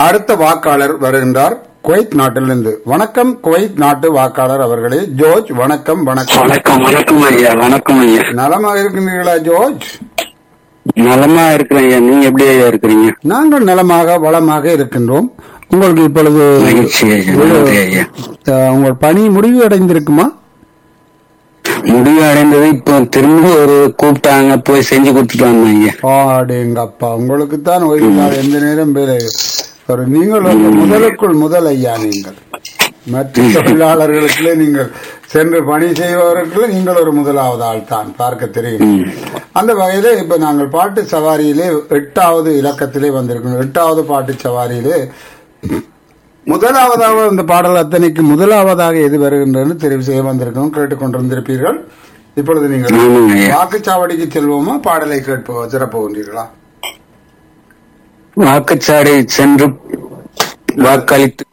அடுத்த வாக்காளர் வருகின்றார் குவைத் நாட்டிலிருந்து வணக்கம் குவைத் நாட்டு வாக்காளர் அவர்களே ஜோர்ஜ் வணக்கம் வணக்கம் வணக்கம் வணக்கம் ஐயா வணக்கம் ஐயா நலமாக இருக்கின்றீர்களா ஜோர்ஜ் நலமா இருக்கிறேன் ஐயா நீங்க எப்படி ஐயா இருக்கிறீங்க நாங்கள் நலமாக வளமாக இருக்கின்றோம் உங்களுக்கு இப்பொழுது மகிழ்ச்சி ஐயா நன்றி ஐயா அஹ், உங்கள் பணி முடிவு அடைந்திருக்குமா முடிவு அடைந்தது இப்போ திரும்ப ஒரு கூப்பிட்டாங்க போய் செஞ்சு கொடுத்துட்டு வந்தேன் ஐயா பாடுங்க அப்பா உங்களுக்கு தான் ஓய்வு நாள் எந்த நேரம் வேலை ஒரு நீங்கள் ஒரு முதலுக்குள் முதல் ஐயா நீங்கள் மற்ற தொழிலாளர்களுக்குள்ளே நீங்கள் சென்று பணி செய்பவர்களுக்கு நீங்கள் ஒரு முதலாவது ஆள் தான் பார்க்க தெரியும் அந்த வகையிலே இப்ப நாங்கள் பாட்டு சவாரியிலே எட்டாவது இலக்கத்திலே வந்திருக்கோம் எட்டாவது பாட்டு சவாரியிலே முதலாவதாக இந்த பாடல் அத்தனைக்கு முதலாவதாக எது வருகின்றது தெரிவு செய்ய வந்திருக்கோம் கேட்டுக்கொண்டிருந்திருப்பீர்கள் இப்பொழுது நீங்கள் ஆமாங்க ஐயா வாக்குச்சாவடிக்கு செல்வோமா பாடலை கேட்போ சிறப்புகின்றீர்களா வாக்குச்சாடை சென்று வாக்களித்து